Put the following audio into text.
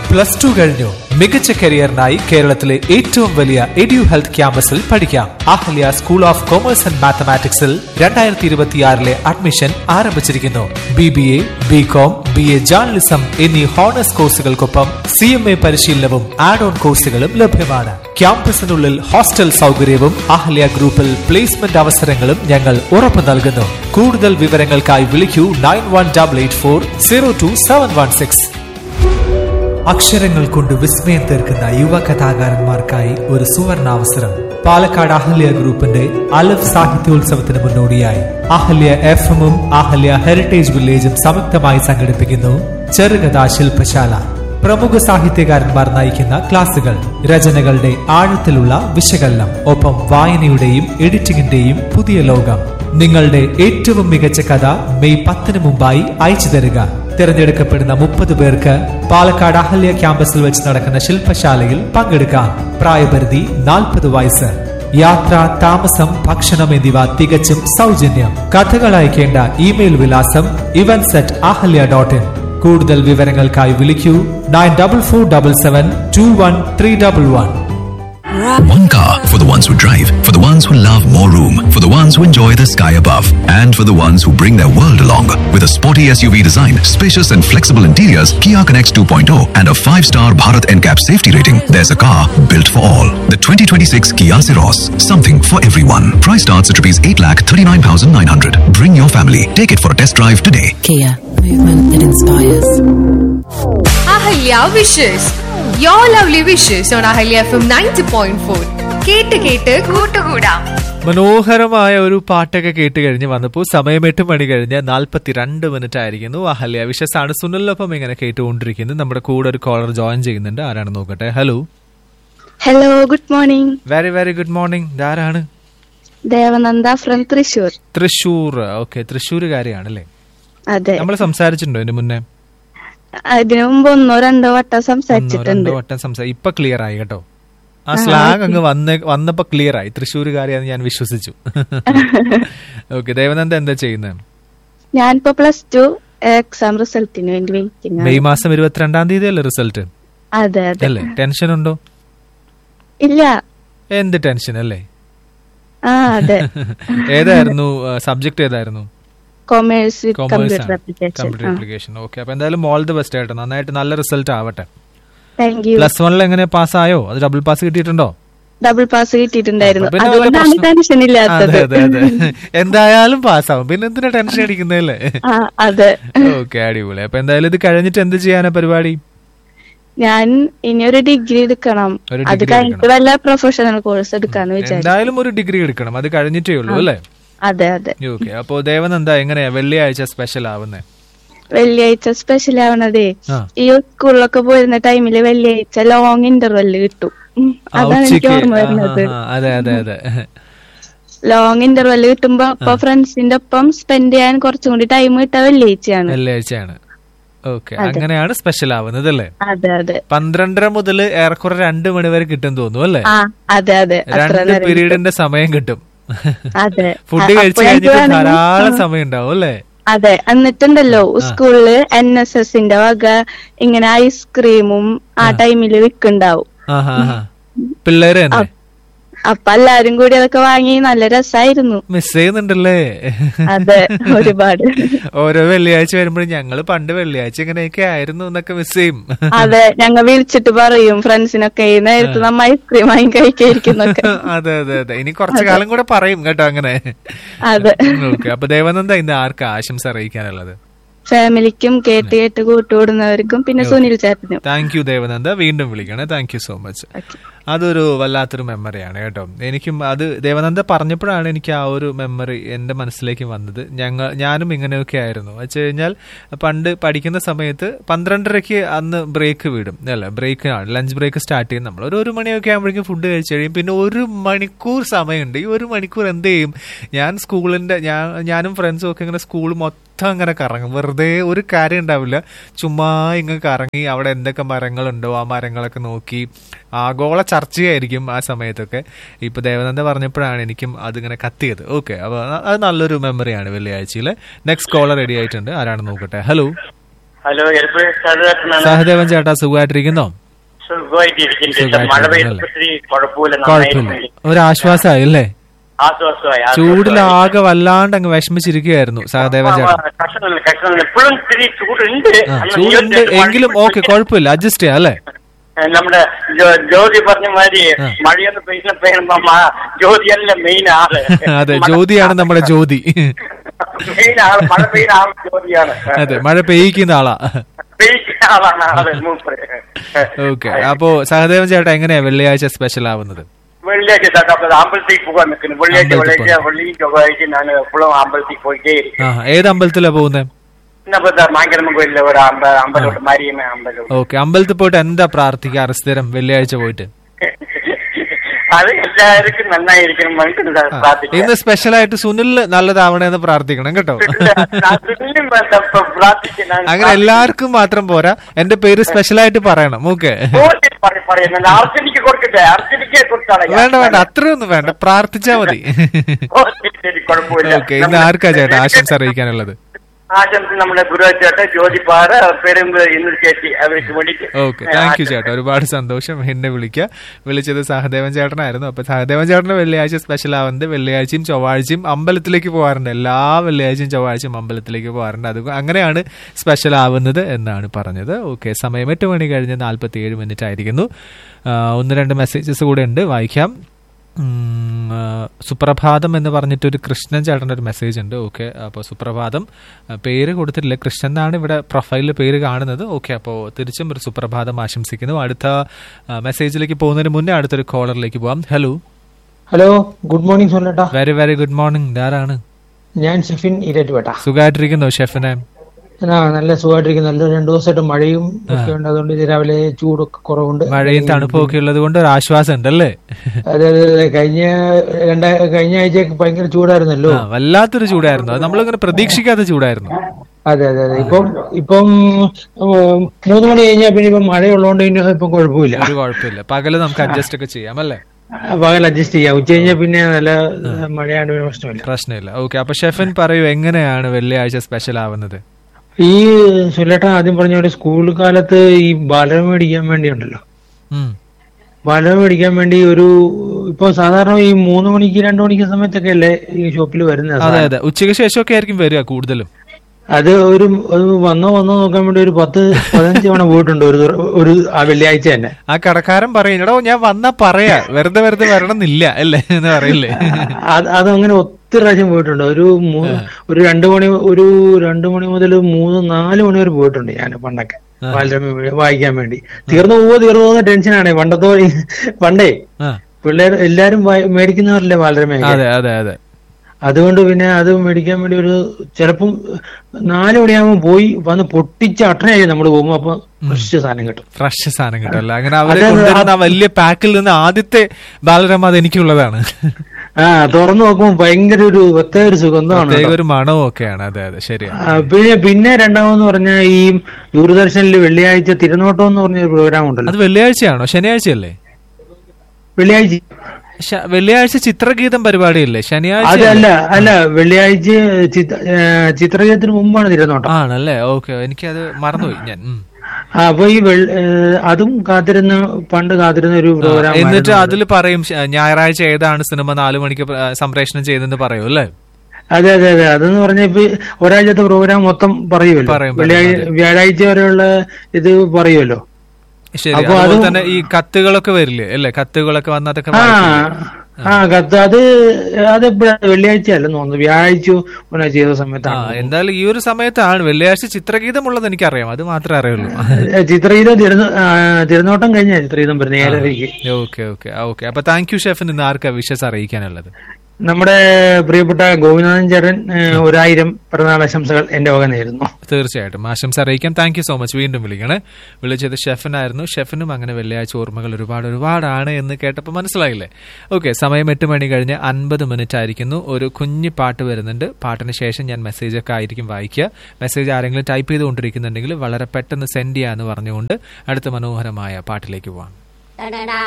Plus two കഴിഞ്ഞു മികച്ച കരിയറിനായി കേരളത്തിലെ ഏറ്റവും വലിയ എഡ്യു ഹെൽത്ത് ക്യാമ്പസിൽ പഠിക്കാം Ahalia school of commerce and മാത്തമാറ്റിക്സിൽ രണ്ടായിരത്തി ഇരുപത്തിയാറിലെ അഡ്മിഷൻ ആരംഭിച്ചിരിക്കുന്നു B B A B com B A journalism എന്നീ ഹോണേഴ്സ് കോഴ്സുകൾക്കൊപ്പം സി എം എ പരിശീലനവും ആഡ് ഓൺ കോഴ്സുകളും ലഭ്യമാണ് ക്യാമ്പസിനുള്ളിൽ ഹോസ്റ്റൽ സൗകര്യവും അഹല്യ ഗ്രൂപ്പിൽ പ്ലേസ്മെന്റ് അവസരങ്ങളും ഞങ്ങൾ ഉറപ്പു നൽകുന്നു കൂടുതൽ വിവരങ്ങൾക്കായി വിളിക്കൂ nine one double eight four zero two seven one six അക്ഷരങ്ങൾ കൊണ്ട് വിസ്മയം തീർക്കുന്ന യുവ കഥാകാരന്മാർക്കായി ഒരു സുവർണാവസരം പാലക്കാട് അഹല്യ ഗ്രൂപ്പിന്റെ അലഫ് സാഹിത്യോത്സവത്തിന് മുന്നോടിയായി അഹല്യ എഫ് എമ്മും അഹല്യ ഹെറിറ്റേജ് വില്ലേജും സംയുക്തമായി സംഘടിപ്പിക്കുന്നു ചെറുകഥാ ശില്പശാല പ്രമുഖ സാഹിത്യകാരന്മാർ നയിക്കുന്ന ക്ലാസുകൾ രചനകളുടെ ആഴത്തിലുള്ള വിശകലനം ഒപ്പം വായനയുടെയും എഡിറ്റിംഗിന്റെയും പുതിയ ലോകം നിങ്ങളുടെ ഏറ്റവും മികച്ച കഥ മെയ് പത്തിന് മുമ്പായി അയച്ചു തരിക തിരഞ്ഞെടുക്കപ്പെടുന്ന മുപ്പത് പേർക്ക് പാലക്കാട് അഹല്യ ക്യാമ്പസിൽ വെച്ച് നടക്കുന്ന ശില്പശാലയിൽ പങ്കെടുക്കാം പ്രായപരിധി നാൽപ്പത് വയസ്സ് യാത്ര താമസം ഭക്ഷണം എന്നിവ തികച്ചും സൗജന്യം കഥകൾ അയക്കേണ്ട ഇമെയിൽ വിലാസം events at Ahalia dot in കൂടുതൽ വിവരങ്ങൾക്കായി വിളിക്കൂ nine double four double seven two one three double one One car for the ones who drive, for the ones who love more room, for the ones who enjoy the sky above, and for the ones who bring their world along. With a sporty SUV design, spacious and flexible interiors, Kia Connects 2.0, and a 5-star Bharat NCAP safety rating, there's a car built for all. The 2026 Kia Ceros, something for everyone. Price starts at rupees 8,39,900. Bring your family. Take it for a test drive today. Kia, movement that inspires. Ahalia wishes your lovely wishes on Ahalia F M ninety point four കേട്ട് കേട്ട് കൂട്ടുകൂടാം മനോഹരമായ ഒരു പാട്ടൊക്കെ കേട്ട് കഴിഞ്ഞ് വന്നപ്പോൾ സമയം എട്ട് മണി കഴിഞ്ഞ് നാൽപ്പത്തിരണ്ട് മിനിറ്റ് ആയിരിക്കുന്നു അഹല്യ വിശസാണ് സുനിലിനൊപ്പം ഇങ്ങനെ കേട്ടുകൊണ്ടിരിക്കുന്നത് നമ്മുടെ കൂടെ ഒരു കോളർ ജോയിൻ ചെയ്യുന്നുണ്ട് ആരാണ് നോക്കട്ടെ hello hello good morning very very good morning ഇതാരാണ് ദേവനന്ദ ഫ്രം തൃശൂർ തൃശ്ശൂർ ഓക്കെ തൃശ്ശൂരുകാരിയാണ് അല്ലേ അതെ നമ്മൾ സംസാരിച്ചിട്ടുണ്ടോ ഇതിന് മുന്നേ അതിനു മുമ്പ് ഒന്നോ രണ്ടോ വട്ടം ഒന്നോ സംസാരിച്ചിട്ടുണ്ട് രണ്ടോ വട്ടം സംസാരിച്ചു ഇപ്പൊ ക്ലിയർ ആയി കേട്ടോ ആ സ്ലാങ് അങ്ങ് വന്ന് വന്നപ്പോ ക്ലിയർ ആയി തൃശ്ശൂരുകാരിയാന്ന് ഞാൻ വിശ്വസിച്ചു ഓക്കെ ദേവനന്ദ എന്താ ചെയ്യുന്നത് ഞാനിപ്പോ പ്ലസ് ടു എക്സാം റിസൾട്ടിന് വേണ്ടി വെയിറ്റിംഗ് മെയ് മാസം ഇരുപത്തിരണ്ടാം തീയതി അല്ലേ റിസൾട്ട് അതെ അതെ അല്ലേ ടെൻഷൻ ഉണ്ടോ ഇല്ല എന്ത് ടെൻഷൻ അല്ലേ ആ അതെ ഏതായിരുന്നു സബ്ജക്ട് ഏതായിരുന്നു commerce commerce computer application computer application okay അപ്പൊ എന്തായാലും ഓൾ ദി ബെസ്റ്റ് ആയിട്ട് നന്നായിട്ട് നല്ല റിസൾട്ട് ആവട്ടെ താങ്ക് യു പ്ലസ് വണ്ണിൽ എങ്ങനെ പാസ് ആയോ അത് ഡബിൾ പാസ് കിട്ടിയിട്ടുണ്ടോ ഡബിൾ പാസ് കിട്ടിയിട്ടുണ്ടായിരുന്നു അപ്പൊ പിന്നെ വല്ല അതുകൊണ്ടാണ് പ്രശ്നം- ടെൻഷൻ ഇല്ലാത്തത് അതെ അതെ അതെ എന്തായാലും പാസ്സാവും പിന്നെ എന്തിനാ ടെൻഷൻ അടിക്കുന്നതല്ലേ ആ അതെ ഓക്കെ അടിപൊളി അപ്പൊ എന്തായാലും ഇത് കഴിഞ്ഞിട്ട് എന്ത് ചെയ്യാനാ പരിപാടി ഞാൻ ഇനി ഒരു ഡിഗ്രി എടുക്കണം ഒരു അത് degree കഴിഞ്ഞിട്ട് വല്ല പ്രൊഫഷണൽ കോഴ്സ് എടുക്കാന്ന് വിചാരിച്ചു എന്തായാലും ഒരു ഡിഗ്രി എടുക്കണം അത് കഴിഞ്ഞിട്ടേ ഉള്ളൂ അല്ലേ അതെ അതെ ഓക്കെ അപ്പൊ ദേവനന്ദ എങ്ങനെയാ വെള്ളിയാഴ്ച സ്പെഷ്യൽ ആവുന്നേ വെള്ളിയാഴ്ച സ്പെഷ്യൽ ആവണതേ ആ. ഈ സ്കൂളിലൊക്കെ പോയിരുന്ന ടൈമില് വെള്ളിയാഴ്ച ലോങ് ഇന്റർവെല് കിട്ടും ഉം. ആ, അതാണ് എനിക്ക് ഉച്ചയ്ക്ക് ഓർമ്മ ആ, വരുന്നത് ആ, ആ, അതെ അതെ അതെ ലോങ് ഇന്റർവെല് കിട്ടുമ്പോ അപ്പൊ ഫ്രണ്ട്സിന്റെ ഒപ്പം സ്പെൻഡ് ചെയ്യാൻ കുറച്ചും കൂടി ടൈം കിട്ട വെള്ളിയാഴ്ചയാണ് വെള്ളിയാഴ്ചയാണ് ഓക്കെ അങ്ങനെയാണ് സ്പെഷ്യൽ ആവുന്നത് അല്ലേ അതെ അതെ പന്ത്രണ്ടര മുതൽ ഏറെക്കുറെ രണ്ട് മണി വരെ കിട്ടും തോന്നുന്നു അല്ലേ ആ അതെ അതെ അത്ര രണ്ട് നേരം കിട്ടും. പീരീഡിന്റെ സമയം കിട്ടും അതെ ഫുഡ് അ- കഴിച്ചു അപ്പോഴേക്ക് കഴിഞ്ഞിട്ട് വേണമെങ്കിൽ- ധാരാളം ആ. സമയം ഉണ്ടാവും അല്ലേ അതെ എന്നിട്ടുണ്ടല്ലോ സ്കൂളില് എൻ എസ് എസിന്റെ വക ഇങ്ങനെ ഐസ്ക്രീമും ആ ടൈമില് വിൽക്കുണ്ടാവും ആഹാ ആഹാ. പിള്ളേര് തന്നെ അപ്പൊ എല്ലാരും കൂടി അതൊക്കെ വാങ്ങി നല്ല രസായിരുന്നു മിസ് ചെയ്യുന്നുണ്ടല്ലേ അതെ ഒരുപാട് ഓരോ വെള്ളിയാഴ്ച വരുമ്പോഴും ഞങ്ങള് പണ്ട് വെള്ളിയാഴ്ച ഇങ്ങനെയൊക്കെ ആയിരുന്നു എന്നൊക്കെ മിസ് ചെയ്യും അതെ ഞങ്ങൾ വിളിച്ചിട്ട് പറയും ഫ്രണ്ട്സിനൊക്കെ ഈ നേരത്ത് നമ്മ ഐസ്ക്രീം വാങ്ങി കഴിക്കായിരിക്കുന്നൊക്കെ അതെ അതെ അതെ ഇനി കുറച്ചു കാലം കൂടെ പറയും കേട്ടോ അങ്ങനെ അതെ ഓക്കെ അപ്പൊ ദേവനന്ദ ഇന്ന് ആർക്ക് ആശംസ അറിയിക്കാനുള്ളത് ഫാമിലിക്കും കേട്ട് കേട്ട് കൂട്ടുകൂടുന്നവർക്കും പിന്നെ സുനിൽ ചേട്ടനും താങ്ക് യു ദേവനന്ദ വീണ്ടും വിളിക്കണേ താങ്ക് യു സോ മച്ച് അതൊരു വല്ലാത്തൊരു മെമ്മറിയാണ് കേട്ടോ എനിക്കും അത് ദേവനന്ദ പറഞ്ഞപ്പോഴാണ് എനിക്ക് ആ ഒരു മെമ്മറി എൻ്റെ മനസ്സിലേക്ക് വന്നത് ഞങ്ങൾ ഞാനും ഇങ്ങനെയൊക്കെ ആയിരുന്നു വെച്ച് കഴിഞ്ഞാൽ പണ്ട് പഠിക്കുന്ന സമയത്ത് പന്ത്രണ്ടരയ്ക്ക് അന്ന് ബ്രേക്ക് വിടും അല്ല ബ്രേക്ക് ആണ് ലഞ്ച് ബ്രേക്ക് സ്റ്റാർട്ട് ചെയ്യും നമ്മൾ ഒരു ഒരു മണിയൊക്കെ ആകുമ്പോഴേക്കും ഫുഡ് കഴിച്ച് കഴിയും പിന്നെ ഒരു മണിക്കൂർ സമയമുണ്ട് ഈ ഒരു മണിക്കൂർ എന്ത് ചെയ്യും ഞാൻ സ്കൂളിൻ്റെ ഞാൻ ഞാനും ഫ്രണ്ട്സും ഒക്കെ ഇങ്ങനെ സ്കൂൾ മൊത്തം അങ്ങനെ കറങ്ങും വെറുതെ ഒരു കാര്യം ഉണ്ടാവില്ല ചുമ്മാ ഇങ്ങ് കറങ്ങി അവിടെ എന്തൊക്കെ മരങ്ങളുണ്ടോ ആ മരങ്ങളൊക്കെ നോക്കി ആഗോള ചർച്ചയായിരിക്കും ആ സമയത്തൊക്കെ ഇപ്പൊ ദേവനന്ദ പറഞ്ഞപ്പോഴാണ് എനിക്കും അതിങ്ങനെ കത്തിയത് ഓക്കെ അപ്പൊ അത് നല്ലൊരു മെമ്മറിയാണ് വെള്ളിയാഴ്ചയിലെ നെക്സ്റ്റ് കോളർ റെഡി ആയിട്ടുണ്ട് ആരാണ് നോക്കട്ടെ ഹലോ ഹലോ എൽപ്പ് സഹദേവനാണ് സഹദേവൻ ചേട്ടാ സുഖമായിട്ടിരിക്കുന്നോ സുഖമായിട്ടിരിക്കുന്നുണ്ട് മഴ സുഖമായിട്ടിരിക്കുന്നു പെയ്തപ്പോ ഇത്തിരി കുഴപ്പമില്ല കുഴപ്പമില്ല നന്നായിട്ട് ഒരാശ്വാസമായി അല്ലേ ആശ്വാസമായി ചൂടിലാകെ വല്ലാണ്ട് അങ്ങ് വിഷമിച്ചിരിക്കുകയായിരുന്നു സഹദേവൻ ചേട്ടാ കഷ്ടമില്ല കഷ്ടമില്ല എപ്പോഴും ഇത്തിരി ചൂടുണ്ട് ആ, അന്ന് ചൂടുണ്ട് ഇരുപത്തിയെട്ട് എങ്കിലും മണിക്കൂർ ഓക്കെ കുഴപ്പമില്ല അഡ്ജസ്റ്റ് ചെയ്യാം അല്ലേ നമ്മുടെ ജോ- ജ്യോതി പറഞ്ഞ മാതിരി ആ. മഴയൊന്ന് പെയ്യുന്ന പെയ്യുമ്പോ മ- ജ്യോതിയല്ല മെയിൻ ആള് അതെ ജ്യോതിയാണ് നമ്മുടെ ജ്യോതി മെയിൻ ആള് മഴ പെയ്യുന്ന ആള് ജ്യോതിയാണ് അതെ മഴ പെയ്യിക്കുന്ന ആളാ പെയ്യുന്ന ആളാണ് ആള് മൂപ്പര് ഓക്കെ അപ്പോ സഹദേവൻ ചേട്ടാ എങ്ങനെയാ വെള്ളിയാഴ്ച സ്പെഷ്യൽ ആവുന്നത് വെള്ളിയാഴ്ച ചേട്ടാ അപ്പൊ അമ്പലത്തേക്ക് പോകാൻ നിൽക്കുന്നു വെള്ളിയാഴ്ച അമ്പലത്തിൽ വെള്ളിയാഴ്ച വെള്ളിയും ചൊവ്വാഴ്ച ഞാൻ എപ്പോഴും അമ്പലത്തിൽ പോയിട്ടേ ഇരിക്കും ആ ഏത് അമ്പലത്തിലാ പോകുന്നത് ഇന്നിപ്പോ മാങ്കരമ്മ കോയിലിലെ ഒരു അമ്പ അമ്പലമുണ്ട് മാരിയമ്മ അമ്പലം ഓക്കെ അമ്പലത്തിൽ പോയിട്ട് എന്താ പ്രാർത്ഥിക്കാറ് സ്ഥിരം വെള്ളിയാഴ്ച പോയിട്ട് അത് എല്ലാവർക്കും നന്നായിരിക്കണം നമുക്ക് ആ, പ്രാർത്ഥിക്കാം ഇന്ന് സ്പെഷ്യൽ ആയിട്ട് സുനിൽ നല്ലതാവണേന്ന് പ്രാർത്ഥിക്കണം കേട്ടോ അതിലും വേണ്ട ഇപ്പൊ പ്രാർത്ഥിക്കാൻ അങ്ങനെ എല്ലാവർക്കും മാത്രം പോരാ എന്റെ പേര് സ്പെഷ്യൽ ആയിട്ട് പറയണം ഓക്കെ പറയുന്നുണ്ട് അർച്ചനിക്ക് കൊടുക്കട്ടെ അർച്ചനിക്ക് കൊടുത്താണ് വേണ്ട വേണ്ട അത്രയൊന്നും വേണ്ട പ്രാർത്ഥിച്ചാ മതി ഓ, ശരി, ശരി കുഴപ്പമില്ല ഓക്കെ ഇന്ന് ആർക്കാ ചേട്ടാ ആശംസ അറിയിക്കാനുള്ളത് ആശംസ നമ്മുടെ ഗുരുവാച്ചേട്ട ജ്യോതിപ്പാറ പെരുമ്പ് ഇന്ന് ചേച്ചി അവർക്ക് വേണ്ടിട്ട് ഓക്കെ താങ്ക് യു ചേട്ടാ ഒരുപാട് സന്തോഷം എന്നെ വിളിക്കുക വിളിച്ചത് സഹദേവൻ ചേട്ടനായിരുന്നു അപ്പൊ സഹദേവൻ ചേട്ടന് വെള്ളിയാഴ്ച സ്പെഷ്യൽ ആവുന്നത് വെള്ളിയാഴ്ചയും ചൊവ്വാഴ്ചയും അമ്പലത്തിലേക്ക് പോകാറുണ്ട് എല്ലാ വെള്ളിയാഴ്ചയും ചൊവ്വാഴ്ചയും അമ്പലത്തിലേക്ക് പോകാറുണ്ട് അത് അങ്ങനെയാണ് സ്പെഷ്യൽ ആവുന്നത് എന്നാണ് പറഞ്ഞത് ഓക്കെ സമയം എട്ട് മണി കഴിഞ്ഞ് നാൽപ്പത്തി ഏഴ് മിനിറ്റ് ആയിരിക്കുന്നു ആ, ഒന്ന് രണ്ട് മെസ്സേജസ് കൂടെ ഉണ്ട് വായിക്കാം ഉം, ആ, സുപ്രഭാതം എന്ന് പറഞ്ഞിട്ട് ഒരു കൃഷ്ണൻ ചേട്ടൻ്റെ ഒരു മെസ്സേജ് ഉണ്ട് ഓക്കെ അപ്പോൾ സുപ്രഭാതം ആ, പേര് കൊടുത്തിട്ടില്ല കൃഷ്ണൻ എന്നാണ് ഇവിടെ പ്രൊഫൈലിൽ പേര് കാണുന്നത് ഓക്കെ അപ്പോൾ തിരിച്ചും ഒരു സുപ്രഭാതം ആശംസിക്കുന്നു അടുത്ത ആ, മെസ്സേജിലേക്ക് പോകുന്നതിന് മുന്നേ അടുത്തൊരു കോളറിലേക്ക് പോവാം ഹലോ ഹലോ ഗുഡ് മോർണിംഗ് സോലേട്ടാ വെരി വെരി ഗുഡ് മോർണിംഗ് ആരാണ് ഞാൻ ഷെഫിൻ ഇരറ്റുപേട്ട സുഖമായിട്ടിരിക്കുന്നോ ഷെഫിനെ ആ നല്ല സുഖമായിട്ടിരിക്കുന്നു നല്ല രണ്ടു ദിവസമായിട്ട് മഴയും ഒക്കെ ഉണ്ട് അതുകൊണ്ട് ഇത് രാവിലെ ചൂടൊക്കെ കുറവുണ്ട് മഴയും തണുപ്പും ഒക്കെ ഉള്ളത് കൊണ്ട് ഒരു ആശ്വാസം ഉണ്ടല്ലേ അതെ അതെ അതെ കഴിഞ്ഞ രണ്ട കഴിഞ്ഞ ആഴ്ചയൊക്കെ ഭയങ്കര ചൂടായിരുന്നല്ലോ ആ വല്ലാത്തൊരു ചൂടായിരുന്നു അത് നമ്മളിങ്ങനെ പ്രതീക്ഷിക്കാത്ത ചൂടായിരുന്നു അതെ അതെ അതെ ഇപ്പം ഇപ്പം ഉം, മൂന്ന് മണി കഴിഞ്ഞാൽ പിന്നെ ഇപ്പം മഴയുള്ളതുകൊണ്ട് ഇനി ഇപ്പം കുഴപ്പമില്ല ഒരു കുഴപ്പമില്ല പകല് നമുക്ക് അഡ്ജസ്റ്റ് ഒക്കെ ചെയ്യാം അല്ലേ പകൽ അഡ്ജസ്റ്റ് ചെയ്യാം ഉച്ച കഴിഞ്ഞാൽ പിന്നെ നല്ല മഴയാണ് പിന്നെ പ്രശ്നമില്ല പ്രശ്നമില്ല ഓക്കെ അപ്പൊ ഷെഫിൻ പറയൂ എങ്ങനെയാണ് വെള്ളിയാഴ്ച സ്പെഷ്യൽ ആവുന്നത് ഈ സുലേട്ട ആദ്യം പറഞ്ഞ പോലെ സ്കൂൾ കാലത്ത് ഈ ബലം മേടിക്കാൻ വേണ്ടിയുണ്ടല്ലോ ഉം. ബലം മേടിക്കാൻ വേണ്ടി ഒരു ഇപ്പൊ സാധാരണ ഈ മൂന്ന് മണിക്ക് രണ്ടു മണിക്ക് സമയത്തൊക്കെ അല്ലേ ഈ ഷോപ്പിൽ വരുന്നത് അതെ അതെ ഉച്ചയ്ക്ക് ശേഷമൊക്കെ ആയിരിക്കും വരിക കൂടുതലും അത് ഒരു ഒരു വന്നോ വന്നോ നോക്കാൻ വേണ്ടി ഒരു പത്ത് പതിനഞ്ച് തവണ പോയിട്ടുണ്ട് ഒരു ദിവ- ഒരു ആ വെള്ളിയാഴ്ച തന്നെ ആ കടക്കാരൻ പറയും എടോ ഞാൻ വന്നാ പറയാ വെറുതെ വെറുതെ വരണമെന്നില്ല അല്ലേ എന്ന് പറയില്ലേ അത് അതങ്ങനെ ഒത്തിരി പ്രാവശ്യം പോയിട്ടുണ്ട് ഒരു മൂ- ഒരു രണ്ടു മണി ഒരു രണ്ടു മണി മുതൽ മൂന്ന് നാല് മണി വരെ പോയിട്ടുണ്ട് ഞാൻ പണ്ടൊക്കെ ബാലരമ വേ- വായിക്കാൻ വേണ്ടി തീർന്നു പോവോ തീർന്നു പോകുന്ന ടെൻഷനാണ് പണ്ടത്തെ പോലെ പണ്ടേ ആ, പിള്ളേർ എല്ലാരും വായി- മേടിക്കുന്നവരല്ലേ ബാലരമയൊക്കെ അതെ അതെ അതെ അതുകൊണ്ട് പിന്നെ അത് മേടിക്കാൻ വേണ്ടി ഒരു ചിലപ്പം നാല് മണിയാകുമ്പോൾ പോയി വന്ന് പൊട്ടിച്ച അട്ടനായി നമ്മൾ പോകുമ്പോ അപ്പൊ ഫ്രഷ് സാധനം കിട്ടും ഫ്രഷ് സാധനം കിട്ടല്ല അങ്ങനെ അവര് അതെ, അതെ, കൊണ്ടുവരുന്ന ആ വലിയ പാക്കിൽ നിന്ന് ആദ്യത്തെ ബാലരമ അത് എനിക്കുള്ളതാണ് ആ തുറന്നു നോക്കുമ്പോൾ ഭയങ്കര ഒരു പ്രത്യേക ഒരു സുഗന്ധമാണ് പ്രത്യേക കേട്ടോ. ഒരു മണവും ഒക്കെയാണ് അതെ അതെ ശരിയാണ് ആ, പിന്നെ പിന്നെ രണ്ടാമെന്ന് പറഞ്ഞാൽ ഈ ദൂരദർശനിൽ വെള്ളിയാഴ്ച തിരുനോട്ടം എന്ന് പറഞ്ഞ ഒരു പ്രോഗ്രാം ഉണ്ടല്ലോ അത് വെള്ളിയാഴ്ചയാണോ ശനിയാഴ്ചയല്ലേ വെള്ളിയാഴ്ച ശ- വെള്ളിയാഴ്ച ചിത്രഗീതം പരിപാടിയല്ലേ ശനിയാഴ്ച അതല്ല അല്ല വെള്ളിയാഴ്ച ചിത്ര- ഏ, ചിത്രഗീതത്തിന് മുമ്പാണ് തിരുനോട്ടം ആണല്ലേ ഓക്കെ എനിക്കത് മറന്നുപോയി ഞാൻ ഉം. ആ, അപ്പൊ ഈ വെള്ള- ഏ, അതും കാത്തിരുന്ന പണ്ട് കാത്തിരുന്ന ഒരു പ്രോഗ്രാം എന്നിട്ട് അതിൽ പറയും ശ- ഞായറാഴ്ച ഏതാണ് സിനിമ നാലു മണിക്ക് പ്ര- സംപ്രേഷണം ചെയ്തെന്ന് പറയും അല്ലേ അതെ അതെ അതെ അതെന്ന് പറഞ്ഞ ഇപ്പൊ ഒരാഴ്ചത്തെ പ്രോഗ്രാം മൊത്തം പറയുമല്ലോ പറയും, പറയും, വെള്ളിയാഴ്ച വ്യാഴാഴ്ച വരെയുള്ള ഇത് പറയുമല്ലോ ശരി അപ്പൊ അതുപോലെ അതും- തന്നെ ഈ കത്തുകളൊക്കെ വരില്ലേ അല്ലേ കത്തുകളൊക്കെ വന്ന് അതൊക്കെ ആ വായിക്കില്ലേ? ആ കത്ത് അത് അതെപ്പോഴാണ് വെള്ളിയാഴ്ച അല്ലെന്ന് തോന്നുന്നു വ്യാഴാഴ്ച ഒന്നാ ചെയ്ത ആ സമയത്താണ് എന്തായാലും ഈ ഒരു സമയത്താണ് വെള്ളിയാഴ്ച ചിത്രഗീതം ഉള്ളത് എനിക്കറിയാം അത് മാത്രമേ അറിയുള്ളൂ ഏ, ചിത്രഗീതം തിരുന- ആ, തിരുനോട്ടം കഴിഞ്ഞ ചിത്രഗീതം വരുന്നത് ഏഴരയ്ക്ക് ഓക്കെ ഓക്കെ ഓക്കെ അപ്പൊ താങ്ക് യു ഷെഫിന് ഇന്ന് ആർക്കാ വിഷസ് അറിയിക്കാനുള്ളത് നമ്മുടെ പ്രിയപ്പെട്ട ഗോവിനാഥൻ ചേട്ടൻ ഏ, ഒരായിരം പിറന്നാളാശംസകൾ എന്റെ വക നേരുന്നു തീർച്ചയായിട്ടും ആശംസ അറിയിക്കാം താങ്ക് യു സോ മച്ച് വീണ്ടും വിളിക്കണേ വിളിച്ചത് ഷെഫിനായിരുന്നു ഷെഫിനും അങ്ങനെ വെള്ളിയാഴ്ച ഓർമ്മകൾ ഒരുപാട് ഒരുപാടാണ് എന്ന് കേട്ടപ്പോൾ മനസ്സിലായില്ലേ ഓക്കെ സമയം എട്ട് മണി കഴിഞ്ഞ് അൻപത് മിനിറ്റ് ആയിരിക്കുന്നു ഒരു കുഞ്ഞു പാട്ട് വരുന്നുണ്ട് പാട്ടിന് ശേഷം ഞാൻ മെസ്സേജ് ഒക്കെ ആയിരിക്കും വായിക്കുക മെസ്സേജ് ആരെങ്കിലും ടൈപ്പ് ചെയ്തുകൊണ്ടിരിക്കുന്നുണ്ടെങ്കിൽ വളരെ പെട്ടെന്ന് സെൻഡ് ചെയ്യാന്ന് പറഞ്ഞുകൊണ്ട് അടുത്ത മനോഹരമായ പാട്ടിലേക്ക് പോവാം